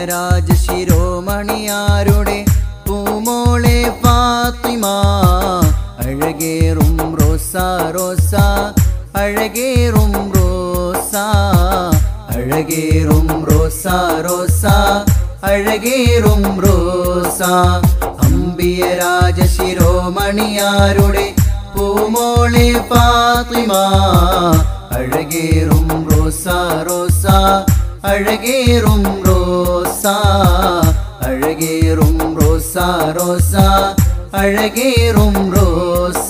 രാജശിരോമണിയാരുടെ പൂമോളെ ഫാത്തിമ അഴകേറും റോസ റോസ അഴകേറും റോസ അഴകേറും റോസ റോസ അഴകേറും റോസ അമ്പിയ രാജശിരോമണിയാരുടെ പൂമോളെ ഫാത്തിമ അഴകേറും റോസ റോസ അഴകേറും റോസ അഴകേറും റോസ റോസ അഴകേറും റോസ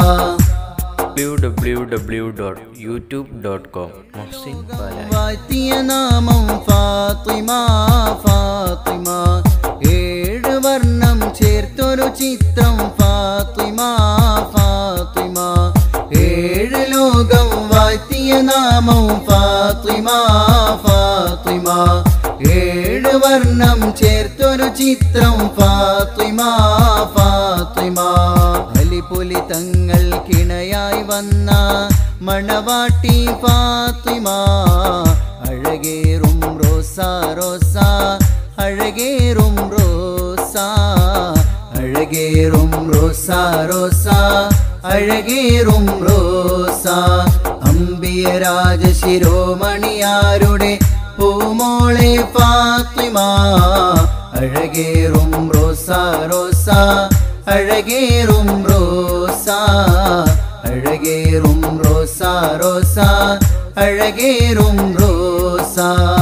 www.youtube.com മുഹ്സിൻ പാലായി വാഴ്ത്തിയ നാമം ഫാത്തിമ ഫാത്തിമ ഏഴ് വർണ്ണം ചേർത്തൊരു ചിത്രം ഫാത്തിമ ഫാത്തിമ ഏഴ് ലോകം വാഴ്ത്തിയ നാമം ഫാത്തിമ ഫാത്തിമ ഏഴ് വർണ്ണം ചേർത്തൊരു ചിത്രം ഫാത്തിമ ഫാത്തിമ അലിപുലി തങ്ങൾ കിണയായി വന്ന മണവാട്ടി ഫാത്തിമ അഴകേറും റോസ റോസ അഴകേറും റോസ അഴകേറും റോസ റോസ അഴകേറും റോസ അമ്പിയ രാജശിരോമണിയാരുടെ പൂമോളെ ഫാത്തിമ അഴകേറും റോസ റോസ അഴകേറും റോസ അഴകേറും റോസ റോസ അഴകേറും റോസ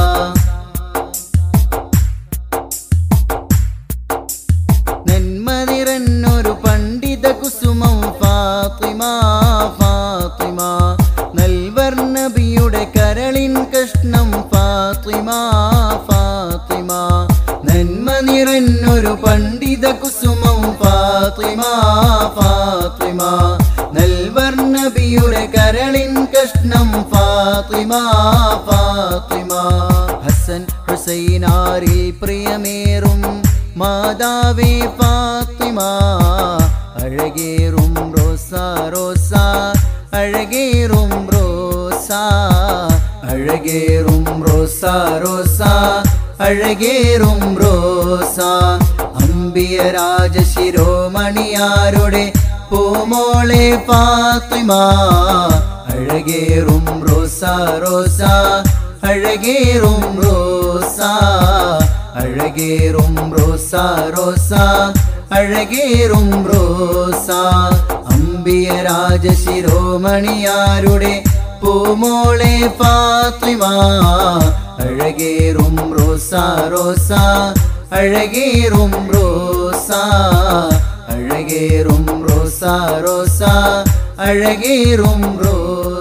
നന്മ നിറഞ്ഞൊരു പണ്ഡിത കുസുമം ഫാത്തിമ ഫാത്തിമ നൽവർണബിയുടെ കരളിൻ കഷ്ണം ഫാത്തിമ ഫാത്തിമ നന്മ നിറഞ്ഞൊരു പണ്ഡിത കുസുമം ഫാത്തിമ ഫാത്തിമ നൽവർണബിയുടെ കരളിൻ കഷ്ണം ഫാത്തിമ ഫാത്തിമ ഹസൻ ഹുസൈനാരിൽ പ്രിയമേറും മാതാവേ ഫാത്തിമ അഴകേറും റോസ റോസ അഴകേറും റോസ അഴകേറും റോസ റോസ അഴകേറും റോസ അമ്പിയ രാജശിരോമണിയാരുടെ പൂമോളെ ഫാത്തിമ അഴകേറും റോസ റോസ അഴകേറും റോസ അഴകേറും റോസ റോസ അഴകേറും റോസ അമ്പിയ രാജശിരോമണിയാരുടെ പൂമോളെ ഫാത്തിമ അഴകേറും റോസ റോസ അഴകേറും റോസ അഴകേറും റോസ റോസ അഴകേറും റോസ